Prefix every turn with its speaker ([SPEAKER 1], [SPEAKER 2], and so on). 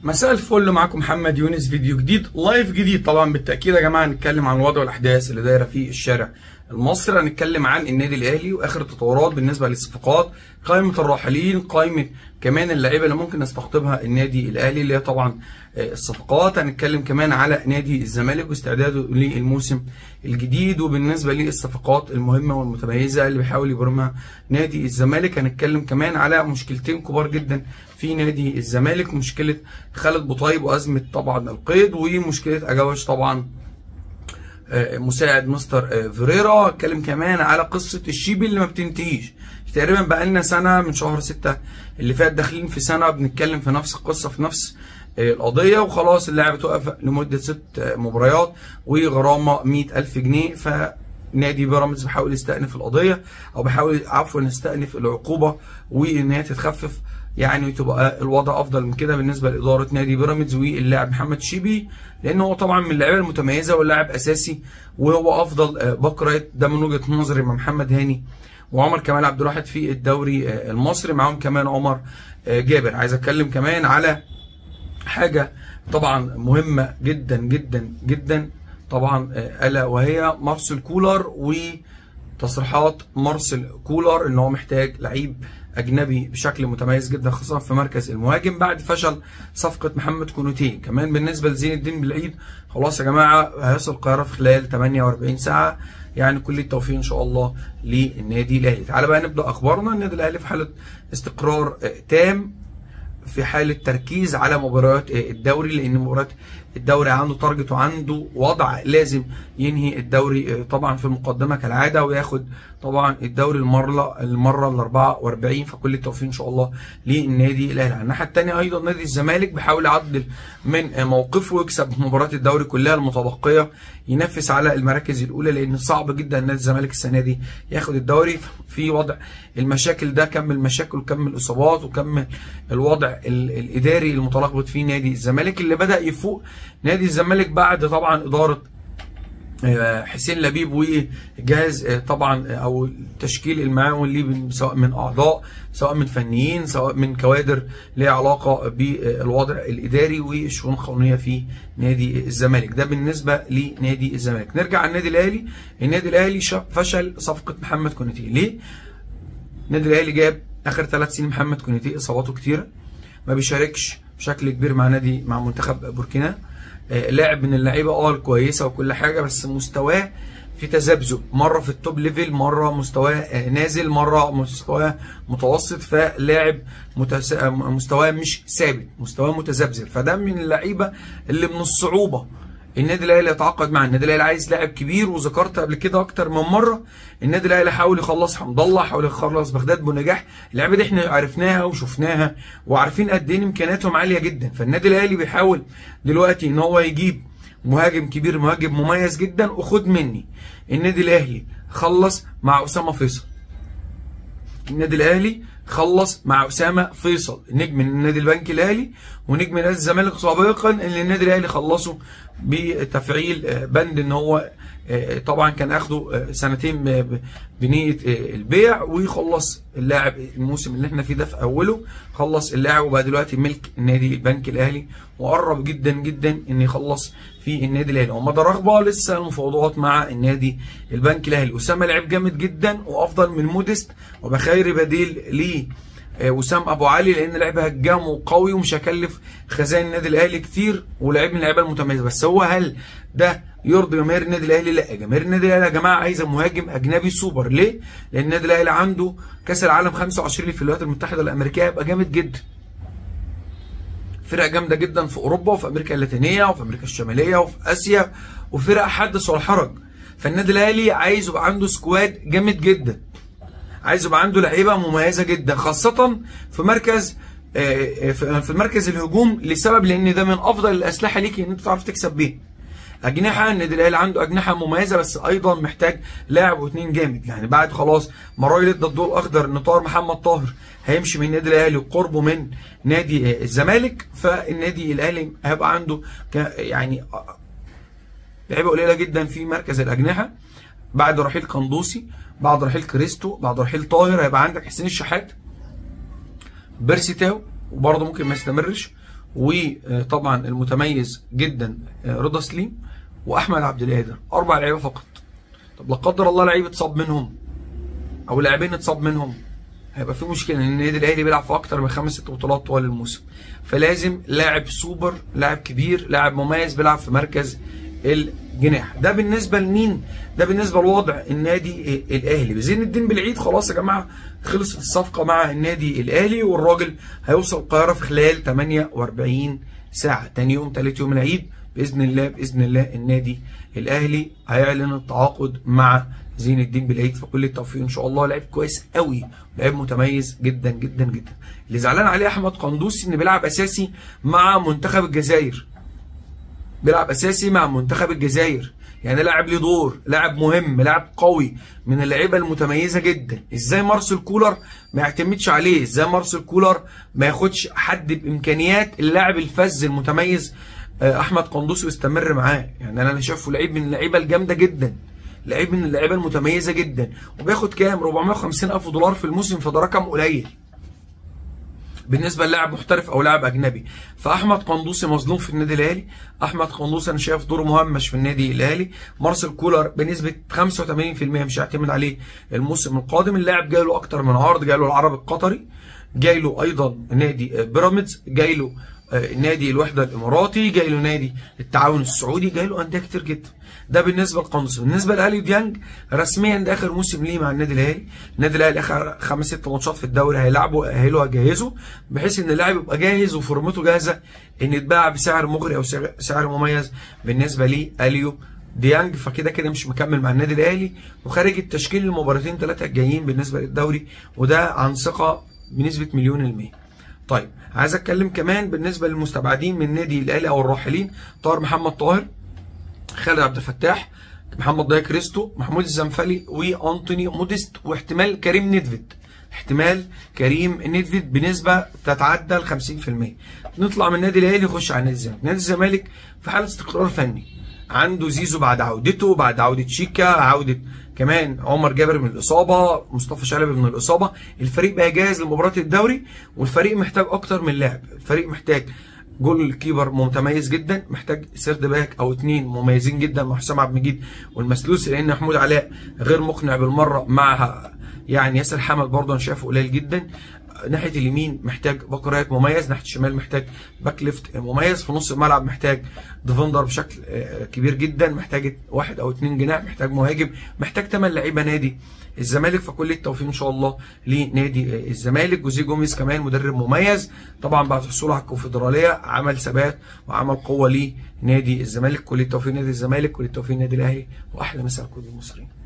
[SPEAKER 1] مساء الفل معاكم محمد يونس فيديو جديد لايف جديد طبعا بالتاكيد يا جماعه هنتكلم عن الوضع والاحداث اللي دايره في الشارع المصري هنتكلم عن النادي الاهلي واخر التطورات بالنسبه للصفقات قائمه الراحلين قائمه كمان اللعيبه اللي ممكن يستقطبها النادي الاهلي اللي هي طبعا الصفقات هنتكلم كمان على نادي الزمالك واستعداده للموسم الجديد وبالنسبه للصفقات المهمه والمتميزه اللي بيحاول يبرمها نادي الزمالك هنتكلم كمان على مشكلتين كبار جدا في نادي الزمالك مشكله خالد بوطيب وازمه طبعا القيد ومشكله اجاوش طبعا مساعد مستر فيريرا اتكلم كمان على قصه الشيبي اللي ما بتنتهيش تقريبا بقى لنا سنه من شهر 6 اللي فات داخلين في سنه بنتكلم في نفس القصه في نفس القضيه وخلاص اللاعب توقف لمده ست مباريات وغرامه 100000 جنيه ف نادي بيراميدز بيحاول يستأنف القضيه او بيحاول عفوا يستأنف العقوبه وان هي تتخفف يعني تبقى الوضع افضل من كده بالنسبه لاداره نادي بيراميدز واللاعب محمد شيبي لان هو طبعا من اللعيبه المتميزه واللاعب اساسي وهو افضل باك رايت ده من وجهه نظري مع محمد هاني وعمر كمال عبد الواحد في الدوري المصري معاهم كمان عمر جابر عايز اتكلم كمان على حاجه طبعا مهمه جدا جدا جدا طبعا الا وهي مارسيل كولر وتصريحات مارسيل كولر ان هو محتاج لعيب اجنبي بشكل متميز جدا خاصه في مركز المهاجم بعد فشل صفقه محمد كونوتيه كمان بالنسبه لزين الدين بالعيد خلاص يا جماعه هيصل القاهره في خلال 48 ساعه يعني كل التوفيق ان شاء الله للنادي الاهلي تعال بقى نبدا اخبارنا النادي الاهلي في حاله استقرار تام في حاله تركيز على مباريات الدوري لان مباريات الدوري عنده تارجت وعنده وضع لازم ينهي الدوري طبعا في المقدمه كالعاده وياخد طبعا الدوري المره المره ال 44 فكل التوفيق ان شاء الله للنادي الاهلي على الناحيه الثانيه ايضا نادي الزمالك بيحاول يعدل من موقفه ويكسب مباريات الدوري كلها المتبقيه ينافس على المراكز الاولى لان صعب جدا نادي الزمالك السنه دي ياخد الدوري في وضع المشاكل ده كم المشاكل وكم الاصابات وكم الوضع الاداري المتلخبط فيه نادي الزمالك اللي بدا يفوق نادي الزمالك بعد طبعا اداره حسين لبيب والجهاز طبعا او التشكيل المعاون ليه سواء من اعضاء سواء من فنيين سواء من كوادر ليها علاقه بالوضع الاداري والشؤون القانونيه في نادي الزمالك ده بالنسبه لنادي الزمالك نرجع على النادي الاهلي النادي الاهلي فشل صفقه محمد كوناتي ليه النادي الاهلي جاب اخر ثلاث سنين محمد كوناتي اصاباته كتيره ما بيشاركش بشكل كبير مع نادي مع منتخب بوركينا لاعب من اللعيبه اه الكويسه وكل حاجه بس مستواه في تذبذب مره في التوب ليفل مره مستواه نازل مره مستواه متوسط فلاعب متس... مستواه مش ثابت مستواه متذبذب فده من اللعيبه اللي من الصعوبه النادي الاهلي يتعاقد مع النادي الاهلي عايز لاعب كبير وذكرت قبل كده اكتر من مره النادي الاهلي حاول يخلص حمد الله حاول يخلص بغداد بنجاح اللعيبه دي احنا عرفناها وشفناها وعارفين قد ايه امكانياتهم عاليه جدا فالنادي الاهلي بيحاول دلوقتي ان هو يجيب مهاجم كبير مهاجم مميز جدا وخد مني النادي الاهلي خلص مع اسامه فيصل النادي الاهلي خلص مع اسامه فيصل نجم النادي البنك الاهلي ونجم نادي الزمالك سابقا اللي النادي الاهلي خلصوا بتفعيل بند ان هو طبعا كان اخده سنتين بنيه البيع ويخلص اللاعب الموسم اللي احنا فيه ده في اوله خلص اللاعب وبقى دلوقتي ملك النادي البنك الاهلي وقرب جدا جدا ان يخلص في النادي الاهلي ومدى رغبه لسه المفاوضات مع النادي البنك الاهلي اسامه لعب جامد جدا وافضل من موديست وبخير بديل ليه وسام ابو علي لان لعيب هجام وقوي ومش هيكلف خزائن النادي الاهلي كتير ولعيب من اللعيبه المتميزه بس هو هل ده يرضي جماهير النادي الاهلي لا جماهير النادي الاهلي يا جماعه عايزه مهاجم اجنبي سوبر ليه لان النادي الاهلي عنده كاس العالم 25 في الولايات المتحده الامريكيه هيبقى جامد جدا فرق جامده جدا في اوروبا وفي امريكا اللاتينيه وفي امريكا الشماليه وفي اسيا وفرق حدث ولا حرج فالنادي الاهلي عايز يبقى عنده سكواد جامد جدا عايز يبقى عنده لعيبه مميزه جدا خاصه في مركز في مركز الهجوم لسبب لان ده من افضل الاسلحه ليك ان انت تعرف تكسب بيه اجنحه النادي الاهلي عنده اجنحه مميزه بس ايضا محتاج لاعب واثنين جامد يعني بعد خلاص مرايل ادى الضوء الاخضر ان طاهر محمد طاهر هيمشي من النادي الاهلي وقربه من نادي الزمالك فالنادي الاهلي هيبقى عنده يعني لعيبه قليله جدا في مركز الاجنحه بعد رحيل قندوسي بعد رحيل كريستو بعد رحيل طاهر هيبقى عندك حسين الشحات بيرسي تاو وبرضه ممكن ما يستمرش وطبعا المتميز جدا آه، رضا سليم واحمد عبد القادر اربع لعيبه فقط طب لا قدر الله لعيب اتصاب منهم او لاعبين اتصاب منهم هيبقى في مشكله ان النادي الاهلي بيلعب في اكتر من خمس ست بطولات طوال الموسم فلازم لاعب سوبر لاعب كبير لاعب مميز بيلعب في مركز الجناح ده بالنسبه لمين ده بالنسبه لوضع النادي الاهلي زين الدين بالعيد خلاص يا جماعه خلصت الصفقه مع النادي الاهلي والراجل هيوصل القاهره في خلال 48 ساعه تاني يوم تالت يوم العيد باذن الله باذن الله النادي الاهلي هيعلن التعاقد مع زين الدين بالعيد فكل التوفيق ان شاء الله لعيب كويس قوي لعيب متميز جدا جدا جدا اللي زعلان عليه احمد قندوسي ان بيلعب اساسي مع منتخب الجزائر بيلعب اساسي مع منتخب الجزائر يعني لاعب ليه دور لاعب مهم لاعب قوي من اللعيبه المتميزه جدا ازاي مارسيل كولر ما يعتمدش عليه ازاي مارسيل كولر ما ياخدش حد بامكانيات اللاعب الفذ المتميز آه، احمد قندوسي ويستمر معاه يعني انا شايفه لعيب من اللعيبه الجامده جدا لعيب من اللعيبه المتميزه جدا وبياخد كام 450 الف دولار في الموسم فده رقم قليل بالنسبه للاعب محترف او لاعب اجنبي فاحمد قندوسي مظلوم في النادي الاهلي احمد قندوسي انا شايف دوره مهمش في النادي الاهلي مارسيل كولر بنسبه 85% مش هيعتمد عليه الموسم القادم اللاعب جاي له اكتر من عرض جاي له العرب القطري جاي له ايضا نادي بيراميدز جاي له آه، نادي الوحده الاماراتي جاي له نادي التعاون السعودي جاي له انديه كتير جدا ده بالنسبه لقندوسي بالنسبه لاليو ديانج رسميا ده اخر موسم ليه مع النادي الاهلي النادي الاهلي اخر خمس ست ماتشات في الدوري هيلعبوا هيلو هيجهزه بحيث ان اللاعب يبقى جاهز وفورمته جاهزه ان يتباع بسعر مغري او سعر- سعر مميز بالنسبه لاليو ديانج فكده كده مش مكمل مع النادي الاهلي وخارج التشكيل المباراتين ثلاثه الجايين بالنسبه للدوري وده عن ثقه بنسبه مليون المية طيب عايز اتكلم كمان بالنسبه للمستبعدين من النادي الاهلي او الراحلين طاهر محمد طاهر خالد عبد الفتاح محمد ضياء كريستو محمود الزنفلي وانتوني موديست واحتمال كريم نيدفيد احتمال كريم نيدفيد بنسبه تتعدى ال 50% نطلع من النادي الاهلي نخش على نادي الزمالك نادي الزمالك في حاله استقرار فني عنده زيزو بعد عودته بعد عوده شيكا عوده كمان عمر جابر من الاصابه مصطفى شلبي من الاصابه الفريق بقى جاهز لمباراه الدوري والفريق محتاج اكتر من لاعب الفريق محتاج جول كيبر متميز جدا محتاج سيرد باك او اتنين مميزين جدا مع حسام عبد المجيد والمسلوسي لان محمود علاء غير مقنع بالمره مع يعني ياسر حمد برضه انا شايفه قليل جدا ناحيه اليمين محتاج باك رايت مميز ناحيه الشمال محتاج باك ليفت مميز في نص الملعب محتاج ديفندر بشكل آه، كبير جدا محتاج واحد او اتنين جناح محتاج مهاجم محتاج ثمان لعيبه نادي الزمالك فكل التوفيق ان شاء الله لنادي آه، الزمالك جوزيه جوميز كمان مدرب مميز طبعا بعد حصوله على الكونفدراليه عمل ثبات وعمل قوه لنادي الزمالك كل التوفيق نادي الزمالك كل التوفيق نادي الاهلي واحلى مساء لكل المصريين